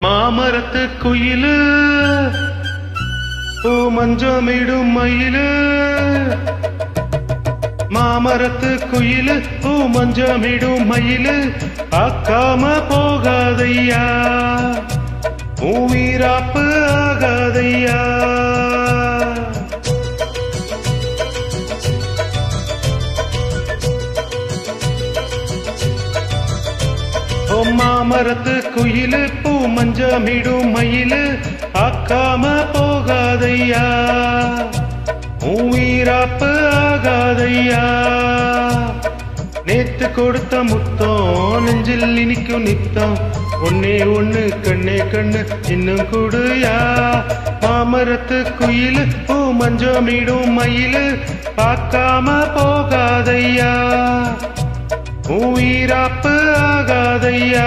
மாமரத்து குயிலு பூ மஞ்சமிடும் மயிலு மாமரத்து குயிலு பூ மஞ்சமிடும் மயிலு பார்க்காம போகாதையா ஊவீராப்பு ஆகாதையா ஓ மாமரத்து குயிலு பூ மஞ்சமிடும் மயிலு பார்க்காம போகாதையா ஊவீராப்பு ஆகாதையா நேத்து கொடுத்த முத்தம் நெஞ்சில் இனிக்கும் நித்தம் ஒன்னே ஒண்ணு கண்ணே கண்ணு இன்னும் கொடுயா மாமரத்து குயிலு பூ மஞ்சமிடும் மயிலு பார்க்காம போகாதையா உயிராப்பு ஆகாதையா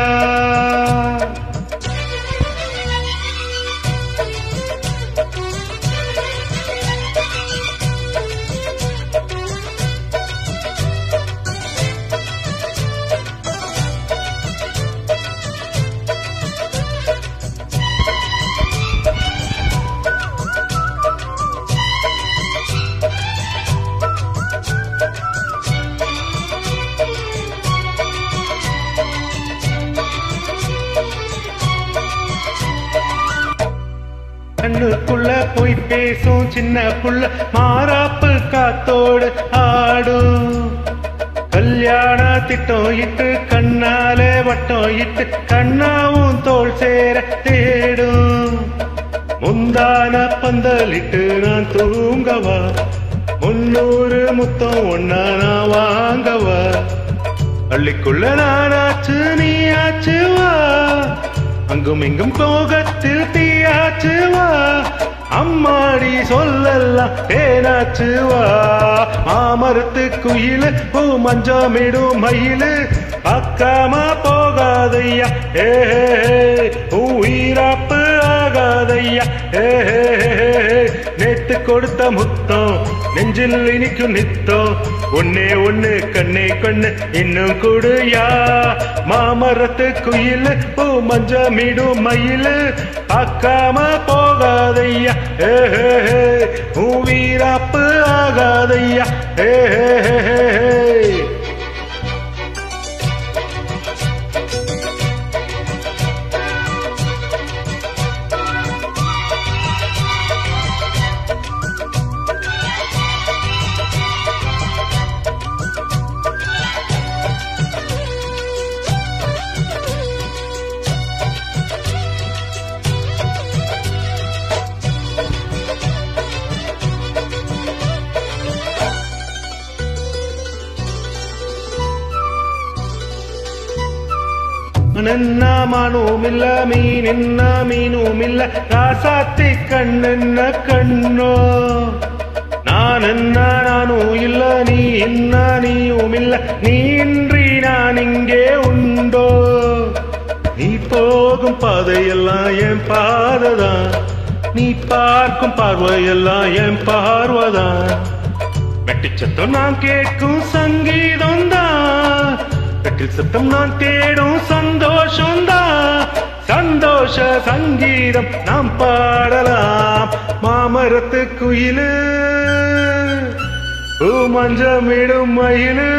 கண்ணுக்குள்ள போய் பேசும் சின்ன புள்ள மாறாப்பு காத்தோடு ஆடும் கல்யாண திட்டம் இட்டு கண்ணாலே வட்டம் இட்டு கண்ணாவும் தோல் சேர தேடும் முந்தான பந்தலிட்டு நான் தூங்கவா முன்னூறு முத்தம் ஒன்னா நான் வாங்கவா பள்ளிக்குள்ள நானாச்சு நீ ஆச்சு வா அங்கும் இங்கும் கோகத்தில் தீயாச்சு வா அம்மாடி சொல்லலாம் தேனாச்சு வா மாமரத்து குயிலு பூ மஞ்சமிடும் மயிலு பார்க்காம போகாதையா ஏ உயிராப்பு ஆகாதையா ஏ நேத்து கொடுத்த முத்தம் நெஞ்சில் இனிக்கும் நித்தம் ஒன்னே ஒண்ணு கண்ணே கண்ணு இன்னும் கொடுயா மாமரத்து குயில் பூ மஞ்சமிடும் மயில் பார்க்காம போகாதையா ஏ வீராப்பு ஆகாதையா ஏ ನನ್ನ ಮಾನೂಮಿಲ್ಲ ಮೀನಿನ್ನ ಮೀನುಮಿಲ್ಲ ರಾಸಾತಿ ಕಣ್ಣನ್ನ ಕಣ್ಣು ನಾನನ್ನ ನಾನು ಇಲ್ಲ ನೀ ಇನ್ನ ನೀಯುಮಿಲ್ಲ நீன்றி நான் இங்கே உண்டோ நீ போகும் பாதையெல்லாம் என் பாதைதான் நீ பார்க்கும் பார்வையெல்லாம் என் பார்வைதான் வெட்டிச்சத்தம் நான் கேட்கும் சங்கீதம் தான் வெட்டில் சத்தம் நான் தேடும் சந்தோஷம் தான் சந்தோஷ சங்கீதம் நாம் பாடலாம் மாமரத்து குயிலு பூ மஞ்சமிடும் மயிலு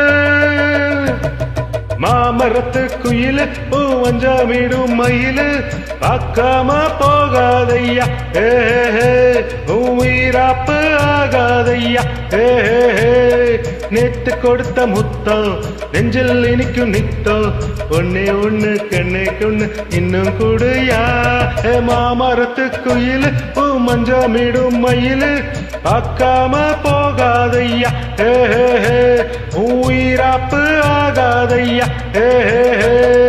மாமரத்து குயிலு பூ மஞ்சமிடும் மயிலு பார்க்காம போகாதையா ஏ உயிராப்பு ஆகாதையா ஏ நேத்து கொடுத்த முத்தம் நெஞ்சில் இனிக்கும் நித்தம் ஒன்னே ஒண்ணு கண்ணே கண்ணு இன்னும் கூடுயா ஏ மாமரத்து குயிலு பூ மஞ்சமிடும் மயிலு பார்க்காம போகாதையா ஏ உயிராப்பு ஆகாதையா ஏ